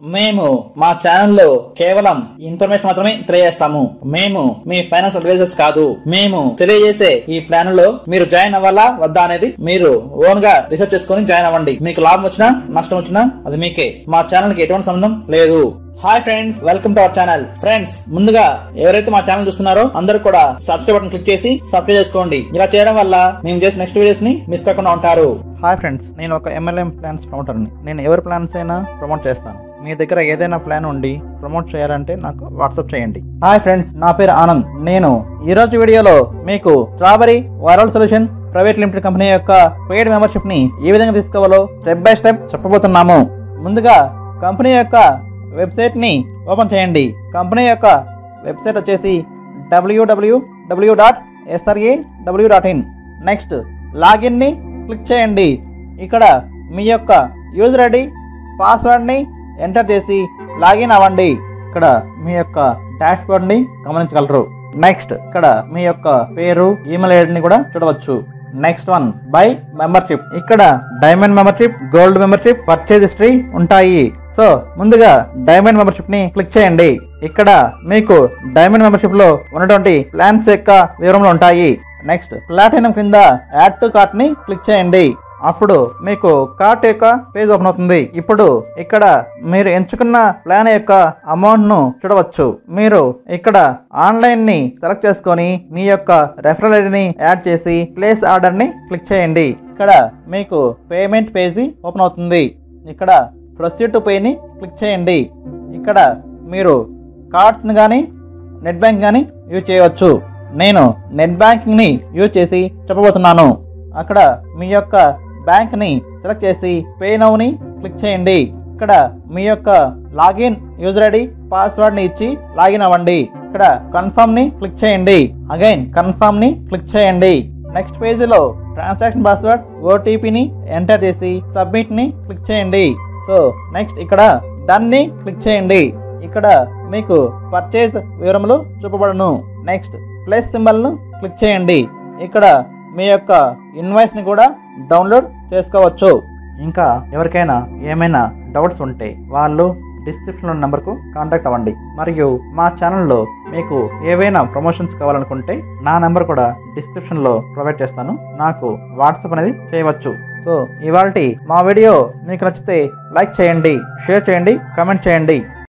మేము మా ఛానల్లో కేవలం ఇన్ఫర్మేషన్ మాత్రమే తెలియజేస్తాము మేము మీ ఫైనాన్స్ అడ్వైజర్స్ కాదు మేము తెలియజేసే ఈ ప్లాన్ లో మీరు జాయిన్ అవ్వాలా వద్దా అనేది మీరు ఓన్ గా రీసెర్చ్ చేసుకుని జాయిన్ అవ్వండి మీకు లాభం వచ్చినా నష్టం వచ్చినా అది మీకే మా ఛానల్ కి ఎటువంటి సంబంధం లేదు hi friends welcome to our channel friends ముందుగా ఎవరైతే మా ఛానల్ చూస్తున్నారో అందరూ కూడా సబ్స్క్రైబ్ బటన్ క్లిక్ చేసి సబ్స్క్రైబ్ చేసుకోండి ఇలా చేయడం వల్ల మేము చేసే నెక్స్ట్ వీడియోస్ ని మిస్ కాకుండా ఉంటారు హాయ్ ఫ్రెండ్స్ నేను ఒక ఎంఎల్ఎం ప్లాన్స్ ప్రమోటర్ని నేను ఎవరి ప్లాన్స్ అయినా ప్రమోట్ చేస్తాను మీ దగ్గర ఏదైనా ప్లాన్ ఉండి ప్రమోట్ చేయాలంటే నాకు వాట్సాప్ చేయండి హాయ్ ఫ్రెండ్స్ నా పేరు ఆనంద్ నేను ఈ రోజు వీడియోలో మీకు strawberry viral solution private limited company యొక్క పెయిడ్ మెంబర్షిప్ ని ఏ విధంగా తీసుకోవాలో స్టెప్ బై స్టెప్ చెప్పబోతున్నాము ముందుగా కంపెనీ యొక్క వెబ్సైట్ ని ఓపెన్ చేయండి కంపెనీ యొక్క వెబ్సైట్ వచ్చేసి WWW dot SRA W dot in next login ని క్లిక్ చేయండి ఇక్కడ మీ యొక్క యూజర్ ఐడి పాస్వర్డ్ని ఎంటర్ చేసి లాగిన్ అవ్వండి ఇక్కడ మీ యొక్క డాష్ బోర్డ్ని గమనించగలరు నెక్స్ట్ ఇక్కడ మీ యొక్క పేరు ఈమెయిల్ ఐడిని కూడా చూడవచ్చు నెక్స్ట్ వన్ బై మెంబర్షిప్ ఇక్కడ diamond membership gold membership purchase history ఉంటాయి సో ముందుగా డైమండ్ మెంబర్షిప్ ని క్లిక్ చేయండి ఇక్కడ మీకు డైమండ్ మెంబర్షిప్ లో ఉన్నటువంటి ప్లాన్స్ యొక్క వివరములు ఉంటాయి నెక్స్ట్ ప్లాటినం కింద యాడ్ టు కార్ట్ ని క్లిక్ చేయండి అప్పుడు మీకు కార్ట్ యొక్క పేజ్ ఓపెన్ అవుతుంది ఇప్పుడు ఇక్కడ మీరు ఎంచుకున్న ప్లాన్ యొక్క అమౌంట్ ను చూడవచ్చు మీరు ఇక్కడ ఆన్లైన్ ని సెలెక్ట్ చేసుకొని మీ యొక్క రెఫరల్ ఐడిని యాడ్ చేసి ప్లేస్ ఆర్డర్ ని క్లిక్ చేయండి ఇక్కడ మీకు పేమెంట్ పేజీ ఓపెన్ అవుతుంది ఇక్కడ ప్రొసీడ్ టు పేని క్లిక్ చేయండి ఇక్కడ మీరు కార్డ్స్ని కానీ నెట్ బ్యాంక్ కానీ యూజ్ చేయవచ్చు నేను నెట్ బ్యాంకింగ్ని యూజ్ చేసి చెప్పబోతున్నాను అక్కడ మీ యొక్క బ్యాంక్ని సెలెక్ట్ చేసి పే నౌని క్లిక్ చేయండి ఇక్కడ మీ యొక్క లాగిన్ యూజర్ ఐడి పాస్వర్డ్ని ఇచ్చి లాగిన్ అవ్వండి ఇక్కడ కన్ఫర్మ్ ని క్లిక్ చేయండి అగైన్ కన్ఫర్మ్ ని క్లిక్ చేయండి నెక్స్ట్ పేజీలో ట్రాన్సాక్షన్ పాస్వర్డ్ ఓటీపీని ఎంటర్ చేసి సబ్మిట్ ని క్లిక్ చేయండి సో నెక్స్ట్ ఇక్కడ డన్ ని క్లిక్ చేయండి ఇక్కడ మీకు పర్చేజ్ వివరములు చూపబడను నెక్స్ట్ ప్లస్ సింబల్ ను క్లిక్ చేయండి ఇక్కడ మీ యొక్క ఇన్వాయిస్ ని కూడా డౌన్లోడ్ చేసుకోవచ్చు ఇంకా ఎవరికైనా ఏమైనా డౌట్స్ ఉంటే వాళ్ళు డిస్క్రిప్షన్లో నెంబర్కు కాంటాక్ట్ అవ్వండి మరియు మా ఛానల్లో మీకు ఏవైనా ప్రమోషన్స్ కావాలనుకుంటే నా నెంబర్ కూడా డిస్క్రిప్షన్లో ప్రొవైడ్ చేస్తాను నాకు వాట్సాప్ అనేది చేయవచ్చు సో ఇవాళ మా వీడియో మీకు నచ్చితే లైక్ చేయండి షేర్ చేయండి కామెంట్ చేయండి